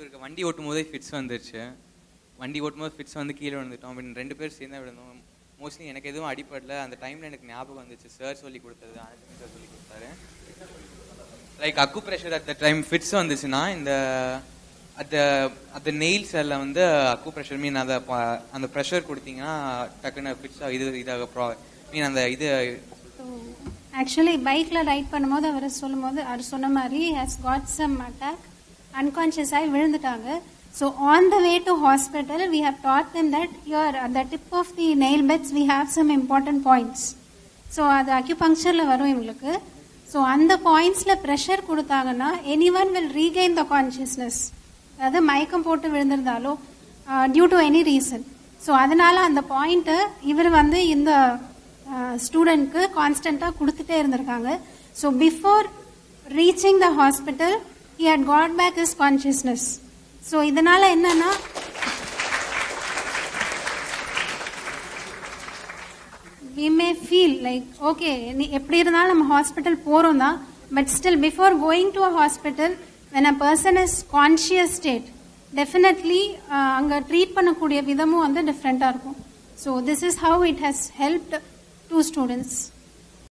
இவருக்கு வண்டி ஓட்டும் போதே ஃபிட்ஸ் வந்துருச்சு வண்டி ஓட்டும் போது ஃபிட்ஸ் வந்து கீழே விழுந்துட்டோம் அப்படின்னு ரெண்டு பேர் சேர்ந்து தான் விழுந்தோம் மோஸ்ட்லி எனக்கு எதுவும் அடிப்படல அந்த டைமில் எனக்கு ஞாபகம் வந்துச்சு சார் சொல்லி கொடுத்தது ஆனந்த் சார் சொல்லி கொடுத்தாரு like acupressure at the time fits வந்துச்சுன்னா இந்த அந்த அந்த நெயில்ஸ் எல்லாம் வந்து அக்கு ப்ரெஷர் மீன் அந்த ப- அந்த ப்ரெஷர் கொடுத்தீங்கன்னா டக்குன்னு ஃபிட்ஸ் இது இதாக ப்ரா மீன் அந்த இது ஆக்சுவலி பைக்கில் ரைட் பண்ணும்போது அவர் சொல்லும்போது அவர் சொன்ன மாதிரி has got some attack unconscious ஆகி விழுந்துட்டாங்க so on the way to hospital we have taught them that your அந்த tip of the nail beds we have some important points so அது அக்யூபங்க்சரில் வரும் இவங்களுக்கு ஸோ அந்த பாயிண்ட்ஸில் ப்ரெஷர் கொடுத்தாங்கன்னா any one will regain the consciousness அதாவது மயக்கம் போட்டு விழுந்திருந்தாலோ due to any reason so அதனால அந்த பாயிண்ட்டை இவர் வந்து இந்த ஸ்டூடெண்ட்க்கு கான்ஸ்டண்ட்டாக கொடுத்துட்டே இருந்திருக்காங்க so before reaching the hospital he had got back his consciousness so இதனால என்னன்னா we may feel like okay நீ எப்படி இருந்தாலும் நம்ம ஹாஸ்பிட்டல் போறோம் தான் but still before going to a hospital when a person is conscious state definitely அங்கே treat பண்ணக்கூடிய விதமும் வந்து டிஃப்ரெண்ட்டாக இருக்கும் so this is how it has helped to students